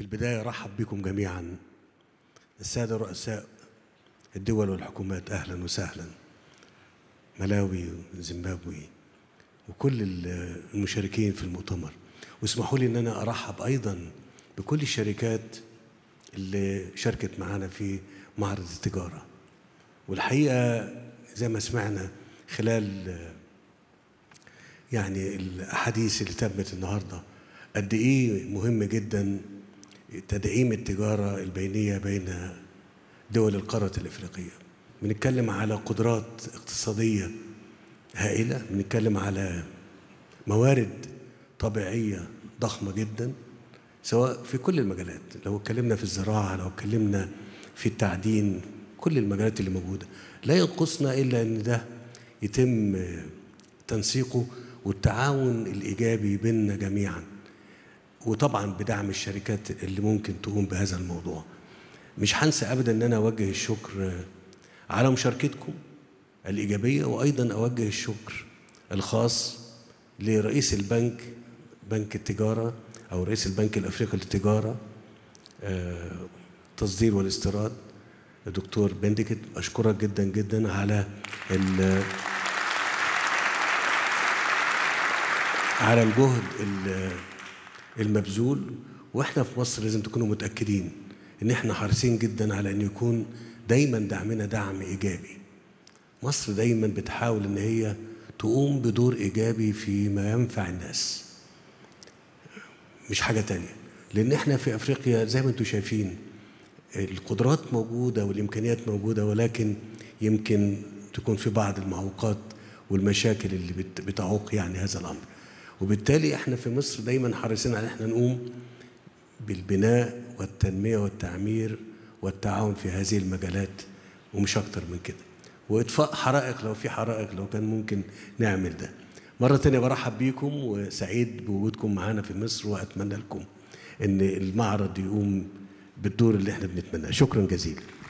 البداية أرحب بكم جميعا السادة رؤساء الدول والحكومات أهلا وسهلا ملاوي وزيمبابوي وكل المشاركين في المؤتمر واسمحوا لي أن أنا أرحب أيضا بكل الشركات اللي شاركت معنا في معرض التجارة والحقيقة زي ما سمعنا خلال يعني الأحاديث اللي تمت النهارده قد إيه مهم جدا تدعيم التجارة البينية بين دول القارة الإفريقية بنتكلم على قدرات اقتصادية هائلة بنتكلم على موارد طبيعية ضخمة جدا سواء في كل المجالات لو اتكلمنا في الزراعة لو اتكلمنا في التعدين كل المجالات اللي موجودة لا ينقصنا إلا أن ده يتم تنسيقه والتعاون الإيجابي بيننا جميعا وطبعا بدعم الشركات اللي ممكن تقوم بهذا الموضوع مش هنسى ابدا ان انا اوجه الشكر على مشاركتكم الايجابيه وايضا اوجه الشكر الخاص لرئيس البنك بنك التجاره او رئيس البنك الافريقي للتجاره التصدير والاستيراد الدكتور بندكت اشكرك جدا جدا على على الجهد المبذول واحنا في مصر لازم تكونوا متاكدين ان احنا حريصين جدا على ان يكون دايما دعمنا دعم ايجابي مصر دايما بتحاول ان هي تقوم بدور ايجابي فيما ينفع الناس مش حاجه تانية لان احنا في افريقيا زي ما انتم شايفين القدرات موجوده والامكانيات موجوده ولكن يمكن تكون في بعض المعوقات والمشاكل اللي بتعوق يعني هذا الامر وبالتالي احنا في مصر دايما حريصين على احنا نقوم بالبناء والتنميه والتعمير والتعاون في هذه المجالات ومش اكتر من كده واطفاء حرائق لو في حرائق لو كان ممكن نعمل ده مره تانية برحب بيكم وسعيد بوجودكم معانا في مصر واتمنى لكم ان المعرض يقوم بالدور اللي احنا بنتمناه شكرا جزيلا